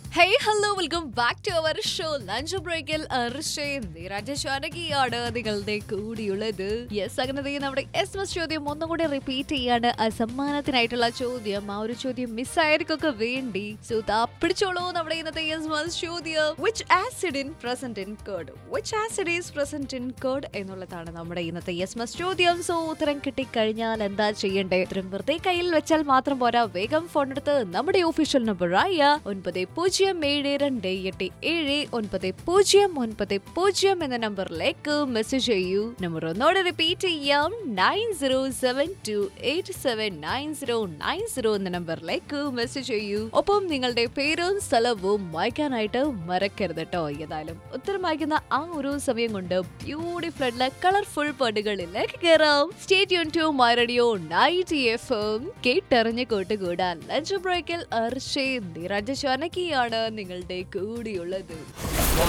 hey hello welcome back to our show lunch ബ്രേക്കിൽ രാജശാനകിയാണ് നിങ്ങളുടെ കൂടിയുള്ളത് യെസ് അങ്ങനെ ദേ നമ്മുടെ എസ് എസ് ചോദ്യം ഒന്നും കൂടി റിപ്പീറ്റ് ചെയ്യാണ് ആ സമ്മാനത്തിനായിട്ടുള്ള ചോദ്യം ആ ഒരു ചോദ്യം മിസ്സായവർക്കൊക്കെ വേണ്ടി സോ ദാ പിടിച്ചോളൂ നമ്മുടെ ഇന്നത്തെ എസ് മസ് ചോദ്യം which acid in present in curd which acid is present in curd എന്നുള്ളതാണ് നമ്മുടെ ഇന്നത്തെ യെസ് മസ് ചോദ്യം സോ ഉത്തരം കിട്ടിക്കഴിഞ്ഞാൽ എന്താ ചെയ്യണ്ടേ ഉത്തരം വെറുതെ കയ്യിൽ വെച്ചാൽ മാത്രം പോരാ വേഗം ഫോൺ എടുത്ത് നമ്മുടെ ഒഫീഷ്യൽ നമ്പറായ ഒൻപത് പൂജ്യം ഏഴ് രണ്ട് എട്ട് ഏഴ് ഒൻപത് പൂജ്യം ഒൻപത് പൂജ്യം എന്ന നമ്പറിലേക്ക് മെസ്സേജ് ചെയ്യൂ നമ്പർ ഒന്നോടെ റിപ്പീറ്റ് ചെയ്യാം nine zero seven two eight seven nine zero nine zero എന്ന നമ്പറിലേക്ക് മെസ്സേജ് ചെയ്യൂ ഒപ്പം നിങ്ങളുടെ പേരും സ്ഥലവും വായിക്കാനായിട്ട് മറക്കരുത് കേട്ടോ ഏതായാലും ഉത്തരം വായിക്കുന്ന ആ ഒരു സമയം കൊണ്ട് ബ്യൂട്ടിഫുൾ ആയിട്ടുള്ള കളർഫുൾ പാട്ടുകളിലേക്ക് കയറാം സ്റ്റേറ്റ് യൂൺ to my radio night F M കേട്ടറിഞ്ഞ് കൂട്ടുകൂടാൻ ലഞ്ച് ബ്രേക്കിൽ അർഷേ നിരഞ്ജ ശാനകിയാണ് നിങ്ങളുടെ കൂടിയുള്ളത്